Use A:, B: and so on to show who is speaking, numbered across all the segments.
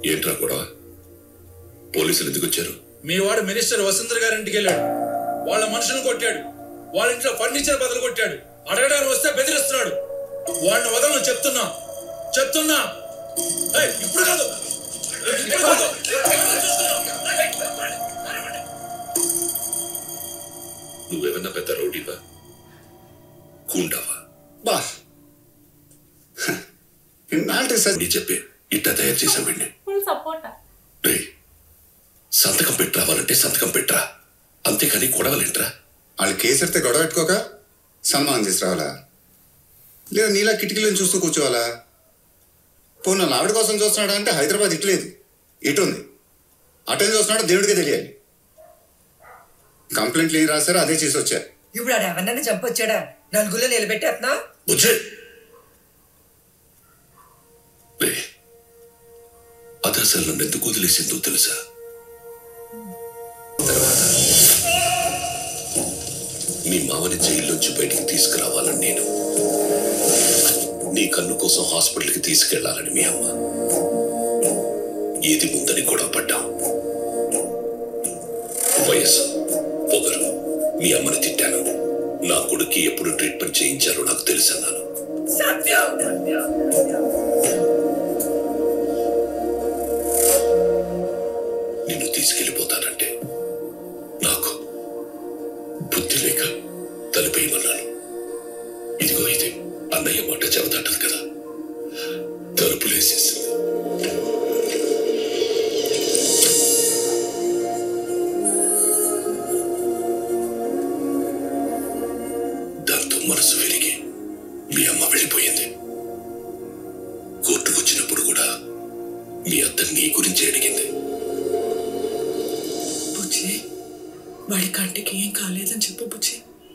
A: ఏంట్రా గొడవ పోలీసులు ఎందుకు వచ్చారు
B: మీ వాడు మినిస్టర్ వసుంధర గారి ఇంటికి వెళ్ళాడు వాళ్ళ మనుషులను కొట్టాడు వాళ్ళ ఇంట్లో ఫర్నిచర్ బదులు కొట్టాడు అడగడానికి వస్తే బెదిరిస్తున్నాడు వాళ్ళని వదలను చెప్తున్నా చెప్తున్నా ఏయ్, ఇప్పుడు కాదు ఇప్పుడు కాదు
A: నువ్వేమన్నా పెద్ద రౌడీవా కూండావా
C: బా ఇన్నాళ్ళకి స-
A: నీ చెప్పే ఇట్టా తయారు చేసావండి
D: ఫుల్ సపోర్ట్
A: రేయ్, సంతకం పెట్టి రావాలంటే సంతకం పెట్టరా అంతేకాని గొడవలేంట్రా
C: వాళ్ళు కేసరితే గొడవ పెట్టుకోక సన్మానం చేసి రావాలా లేదా నీలా కిటికీలను చూస్తూ కూర్చోవాలా పోనీ వాళ్ళ ఆవిడ కోసం చూస్తున్నాడు అంటే హైదరాబాద్ ఇట్లేదు ఇటు ఉంది అటెండ్ చూస్తున్నాడు దేవుడికే తెలియాలి కంప్లైంట్లు ఏం రాశారో అదే చేసి వచ్చా
E: ఇప్పుడు ఆడు ఎవరినైనా చంపొచ్చాడా నలుగురిలో నిలబెట్టేస్తున్నా
A: బుజ్జే రే అది అసలు నన్ను ఎందుకు వదిలేసిందో తెలుసా తర్వాత మీ మామని జైల్లోంచి బయటికి తీసుకురావాలని నేను నీ కన్ను కోసం హాస్పిటల్కి తీసుకెళ్లాలని మీ అమ్మ ఏది ముందని గొడవ పడ్డాం వయసు పొగరు మీ అమ్మని తిట్టాను నా కొడుక్కి ఎప్పుడు ట్రీట్మెంట్ చేయించాలో నాకు తెలుసన్నాను
E: సత్యం
A: నిన్ను తీసుకెళ్లిపోతానంటే నాకు బుద్ధి లేక తలుపేయమన్నాను ఇదిగో ఇది అన్నయ్య మాట చెబుతాంటది కదా తలుపులేసేసింది దాంతో మనసు విరిగి మీ అమ్మ వెళ్ళిపోయింది కోర్టుకు వచ్చినప్పుడు కూడా మీ అత్త నీ గురించి అడిగింది
F: బుజ్జి వాడి కంటికి ఏం కాలేదని చెప్పు బుజ్జి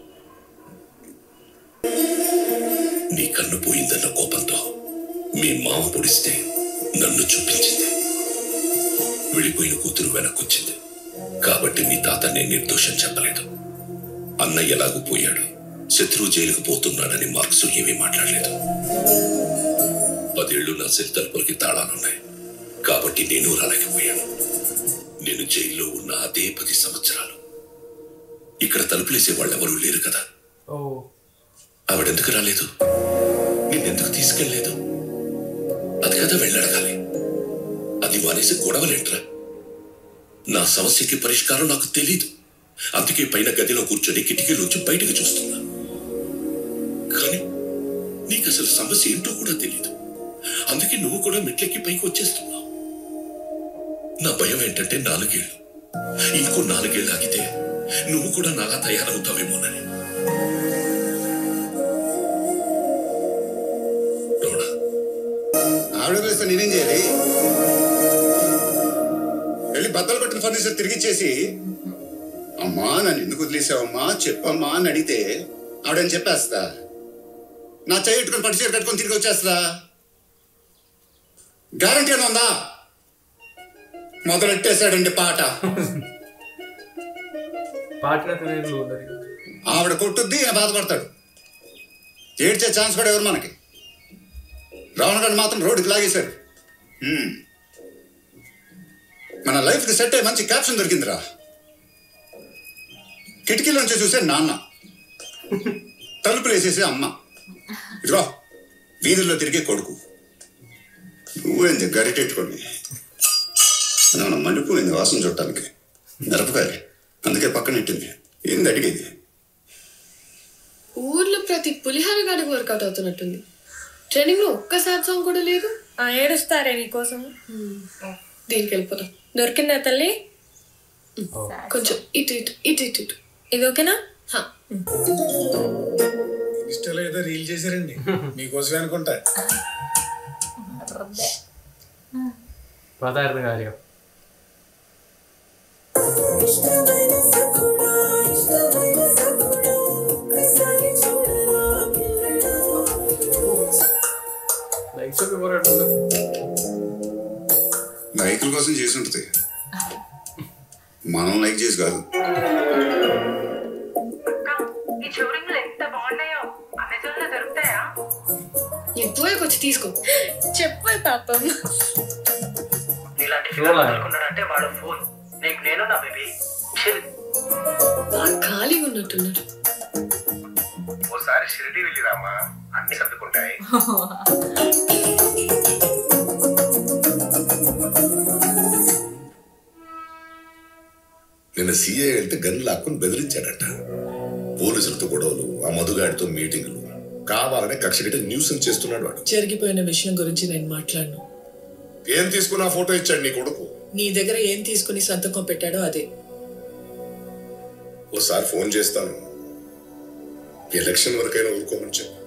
A: నీ కన్ను పోయిందన్న కోపంతో మీ మామ పొడిస్తే నన్ను చూపించింది వెళ్ళిపోయిన కూతురు వెనక్కొచ్చింది కాబట్టి మీ తాత నేను నిర్దోషం చెప్పలేదు అన్న ఎలాగూ పోయాడు శత్రువు జైలుకు పోతున్నాడని మార్క్స్ ఏమీ మాట్లాడలేదు పదేళ్లు నా సెల్ తలుపులకి తాళాలున్నాయి కాబట్టి నేను రాలేకపోయాను నేను జైల్లో ఉన్న అదే పది సంవత్సరాలు ఇక్కడ తలుపులేసే వాళ్ళెవరూ లేరు కదా
G: ఓ
A: ఆవిడెందుకు రాలేదు నిన్నెందుకు తీసుకెళ్లేదు అది కదా వెళ్ళడగాలి అది మానేసి గొడవలేంట్రా నా సమస్యకి పరిష్కారం నాకు తెలీదు అందుకే పైన గదిలో కూర్చొని కిటికీలోంచి బయటకు చూస్తున్నా కానీ నీకు అసలు సమస్య ఏంటో కూడా తెలీదు అందుకే నువ్వు కూడా మెట్లెక్కి పైకి వచ్చేస్తున్నావు నా భయం ఏంటంటే నాలుగేళ్లు ఇంకో నాలుగేళ్ళు ఆగితే నువ్వు కూడా నాలా తయారవుతావేమోనని రోడా
C: ఆవిడ వదిలేస్తే నేనేం చేయాలి వెళ్ళి బద్దలు కొట్టిన ఫర్నిచర్ తిరిగిచ్చేసి అమ్మా నన్ను ఎందుకు వదిలేసావమ్మా చెప్పమ్మా అని అడిగితే ఆవిడని చెప్పేస్తా నా చేయి పెట్టుకొని పట్టు చీర కట్టుకొని తిరిగి వచ్చేస్తా గ్యారంటీ అని ఉందా మొదలెట్టేశాడండి పాట
G: పాటిన తెలియదు ఉందని
C: ఆవిడ కొట్టుద్ది ఈయన బాధపడతాడు ఏడ్చే ఛాన్స్ కూడా ఎవరు మనకి రావణ గారు మాత్రం రోడ్డుకి లాగేశారు హ్మ్. మన లైఫ్కి సెట్ అయ్యి మంచి క్యాప్షన్ దొరికిందిరా కిటికీలోంచి చూసే నాన్న తలుపులు వేసేసే అమ్మ ఇదిగో వీధుల్లో తిరిగే కొడుకు నువ్వేంది గరిటెట్టుకొని ఏమన్నా మండిపోయింది వాసన చుట్టానికి మిరపకాయ అందుకే పక్కన ఇట్టింది ఏంది అడిగేది
H: ఊర్లో ప్రతి పులిహార గాడికి వర్కౌట్ అవుతున్నట్టుంది ట్రైనింగ్ లో ఒక్క సాడ్ సాంగ్ కూడా లేదు
I: ఆ ఏడుస్తారే నీకోసం
H: దీనికి వెళ్ళిపోతాం
I: దొరికిందా తల్లి
H: కొంచెం ఇటు ఇటు ఇటు ఇటు ఇటు
I: ఇది ఓకేనా
H: హా.
B: ఇన్స్టాలో ఏదో రీల్ చేశారండి మీకోసమే అనుకుంటా
G: പതായിരുന്നു കാര്യം ലൈക്സ് ഒക്കെ കുറെ ഉണ്ടല്ലോ
C: లైకుల కోసం చేసి ఉంటుంది మనం లైక్ చేసి కాదు
J: ఈ చెవురింగ్లు ఎంత బాగున్నాయో అమెజాన్ లో దొరుకుతాయా
H: నీ పోయి వచ్చి తీసుకో
I: చెప్పే పాపం
K: నీలాంటి
G: Roll
K: ఫిగర్
G: అయ్యా.
K: అనుకున్నాడంటే వాడు ఫోన్ నీకు నేను నా బేబీ
H: బాగా ఖాళీగా ఉన్నట్టున్నారు
L: ఓసారి షిరిడి వెళ్ళిరామా అన్ని సర్దుకుంటాయి నిన్న సీఏ వెళ్తే గన్ లాక్కుని బెదిరించాడట పోలీసులతో గొడవలు ఆ మధుగాడితో మీటింగులు కావాలనే కక్ష కట్టి న్యూసెన్స్ చేస్తున్నాడు వాడు
F: జరిగిపోయిన విషయం గురించి నేను మాట్లాడను
L: ఏం తీసుకున్నా ఫోటో ఇచ్చాడు నీ కొడుకు
F: నీ దగ్గర ఏం తీసుకుని సంతకం పెట్టాడో అదే
L: ఓసారి ఫోన్ చేస్తాను ఎలక్షన్ వరకైనా ఊరుకోమని చెప్పు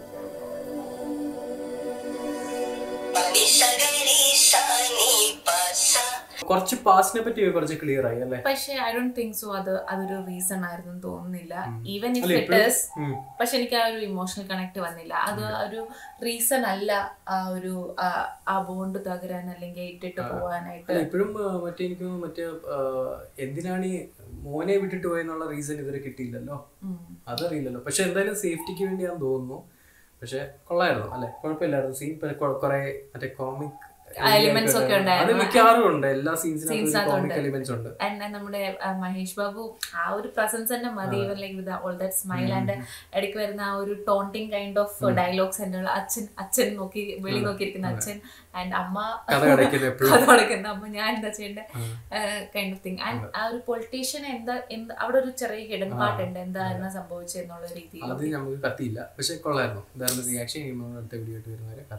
G: കുറച്ച് പാസ്റ്റിനെ പറ്റി കുറച്ച് ക്ലിയർ ആയി അല്ലേ
D: പക്ഷേ ഐ ഡോണ്ട് തിങ്ക് സോ അത് അതൊരു റീസൺ ആയിരുന്നു തോന്നുന്നില്ല ഈവൻ ഇഫ്
G: അല്ല,
D: ഇറ്റ്
G: ഇപ്പഴും-
D: ഇസ്
G: ഉം.
D: പക്ഷെ എനിക്ക് ആ ഒരു ഇമോഷണൽ കണക്ട് വന്നില്ല അത് ഒരു റീസൺ അല്ല ആ ഒരു ആ- ആ ബോണ്ട് തകരാൻ അല്ലെങ്കിൽ ഇട്ടിട്ട് പോവാനായിട്ട്
G: അല്ല ഇപ്പോഴും മറ്റേ എനിക്ക് തോന്നുന്നു മറ്റേ ആ, എന്തിനാണ് ഈ മോനെ വിട്ടിട്ട് പോയെന്നുള്ള റീസൺ ഇതുവരെ കിട്ടിയില്ലല്ലോ
D: ഉം.
G: അതറിയില്ലല്ലോ പക്ഷെ എന്തായാലും സേഫ്റ്റിക്ക് വേണ്ടിയാന്ന് തോന്നുന്നു പക്ഷെ കൊള്ളായിരുന്നു അല്ലെ കുഴപ്പമില്ലായിരുന്നു സീൻ കുറെ മറ്റേ കോമിക്
D: Elements ഒക്കെ
G: അത്
D: ഉണ്ടായിരുന്നു.
G: മിക്കവാറും ഉണ്ട് എല്ലാ
D: Scenes
G: സീൻസിനകത്തും
D: അതുണ്ട്.
G: കോമിക് എലിമെന്റ്സ് ഉണ്ട്
D: And then നമ്മുടെ ആ, മഹേഷ് ബാബു ആ ഒരു പ്രസൻസ് തന്നെ മതി even like with all that smile and ഇടയ്ക്ക് വരുന്ന ആ ഒരു ടോണ്ടിങ് കൈൻഡ് ഓഫ് ഡയലോഗ്സ് എൻ്റെ അച്ഛൻ അച്ഛൻ നോക്കി വെളി
G: ഉം.
D: നോക്കിയിരിക്കുന്ന
G: അതെ.
D: അച്ഛൻ ആൻഡ് അമ്മ
G: കഥ കടയ്ക്കുന്ന എപ്പഴും.
D: കഥ കടയ്ക്കുന്ന അമ്മ ഞാൻ എന്താ ചെയ്യേണ്ട കൈൻഡ് ഓഫ് തിങ് ആൻഡ് ആ ഒരു പൊളിറ്റീഷ്യൻ എന്താ എന്ത് അവിടെ ഒരു ചെറിയ ഹിഡൻ
G: ആ.
D: പാർട്ട് ഉണ്ട് എന്തായിരുന്നു സംഭവിച്ചെന്നുള്ള രീതിയിൽ
G: അത് നമുക്ക് കത്തിയില്ല പക്ഷെ കൊള്ളായിരുന്നു ഇതായിരുന്നു റിയാക്ഷൻ അടുത്ത വീഡിയോ ആയിട്ട് വരുന്നവരെ